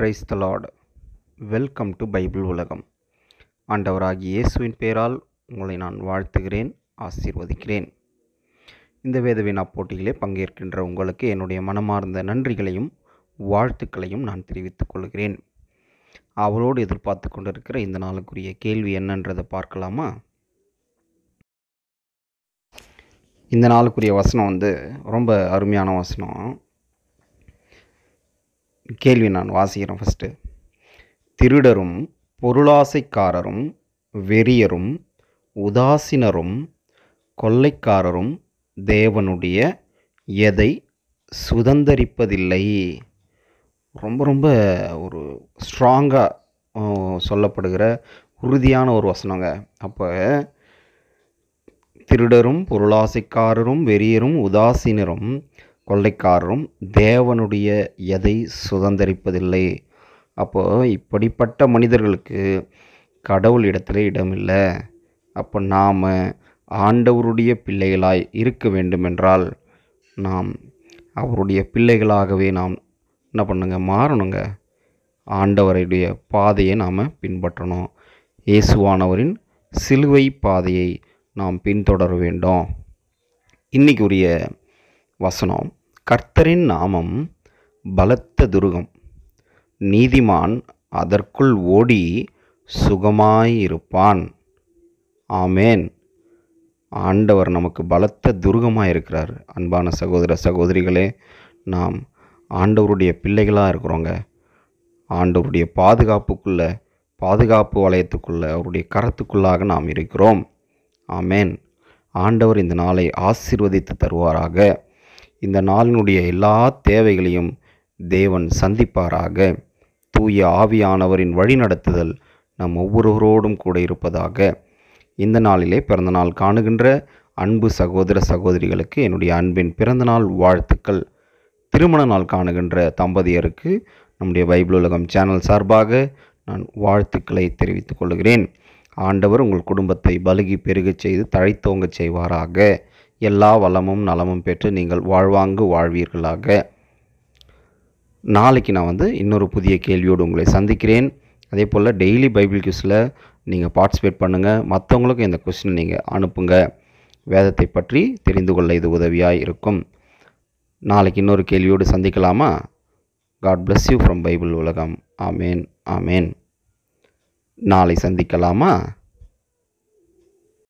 price the lord welcome to Bible உலகம் ஆண்டவராகிய இயேசுவின் பெயரால் உங்களை நான் வாழ்த்துகிறேன் ஆசீர்வதிக்கிறேன் இந்த வேதவினா போட்டியிலே பங்கேற்கின்ற உங்களுக்கு என்னுடைய மனமார்ந்த நன்றிகளையும் வாழ்த்துக்களையும் நான் தெரிவித்துக் கொள்கிறேன் அவரோடு எதிர்பார்த்து கொண்டிருக்கிற இந்த நாளுக்குரிய கேள்வி என்னன்றதை பார்க்கலாமா இந்த நாளுக்குரிய வசனம் வந்து ரொம்ப அருமையான வசனம் கேள்வி நான் வாசிக்கிறேன் ஃபஸ்ட்டு திருடரும் பொருளாசைக்காரரும் வெறியரும் உதாசீனரும் கொள்ளைக்காரரும் தேவனுடைய எதை சுதந்தரிப்பதில்லை ரொம்ப ரொம்ப ஒரு ஸ்ட்ராங்காக சொல்லப்படுகிற உறுதியான ஒரு வசனங்க அப்போ திருடரும் பொருளாசைக்காரரும் வெறியரும் உதாசீனரும் கொள்ளைக்காரரும் தேவனுடைய எதை சுதந்தரிப்பதில்லை அப்போ இப்படிப்பட்ட மனிதர்களுக்கு கடவுள் இடத்துல இடமில்லை அப்போ நாம் ஆண்டவருடைய பிள்ளைகளாய் இருக்க வேண்டுமென்றால் நாம் அவருடைய பிள்ளைகளாகவே நாம் என்ன பண்ணுங்க மாறணுங்க ஆண்டவருடைய பாதையை நாம் பின்பற்றணும் இயேசுவானவரின் சிலுவை பாதையை நாம் பின்தொடர வேண்டும் இன்னைக்கு உரிய வசனம் கர்த்தரின் நாமம் பலத்த துருகம் நீதிமான் அதற்குள் ஓடி சுகமாயிருப்பான் ஆமேன் ஆண்டவர் நமக்கு பலத்த துருகமாக இருக்கிறார் அன்பான சகோதர சகோதரிகளே நாம் ஆண்டவருடைய பிள்ளைகளாக இருக்கிறோங்க ஆண்டவருடைய பாதுகாப்புக்குள்ள பாதுகாப்பு வளையத்துக்குள்ள அவருடைய கரத்துக்குள்ளாக நாம் இருக்கிறோம் ஆமேன் ஆண்டவர் இந்த நாளை ஆசீர்வதித்து தருவாராக இந்த நாளினுடைய எல்லா தேவைகளையும் தேவன் சந்திப்பாராக தூய ஆவியானவரின் வழிநடத்துதல் நம் ஒவ்வொருவரோடும் கூட இருப்பதாக இந்த நாளிலே பிறந்தநாள் காணுகின்ற அன்பு சகோதர சகோதரிகளுக்கு என்னுடைய அன்பின் பிறந்தநாள் வாழ்த்துக்கள் திருமண நாள் காணுகின்ற தம்பதியருக்கு நம்முடைய பைபிள் உலகம் சேனல் சார்பாக நான் வாழ்த்துக்களை தெரிவித்துக் கொள்கிறேன் ஆண்டவர் உங்கள் குடும்பத்தை பலுகி பெருகச் செய்து தழைத்தோங்கச் செய்வாராக எல்லா வளமும் நலமும் பெற்று நீங்கள் வாழ்வாங்கு வாழ்வீர்களாக நாளைக்கு நான் வந்து இன்னொரு புதிய கேள்வியோடு உங்களை சந்திக்கிறேன் அதே போல் டெய்லி பைபிள் கியூஸில் நீங்கள் பார்ட்டிசிபேட் பண்ணுங்கள் மற்றவங்களுக்கும் இந்த கொஸ்டின் நீங்கள் அனுப்புங்க வேதத்தை பற்றி தெரிந்து கொள்ள இது உதவியாக இருக்கும் நாளைக்கு இன்னொரு கேள்வியோடு சந்திக்கலாமா God bless you from Bible உலகம் ஆமேன் ஆமேன் நாளை சந்திக்கலாமா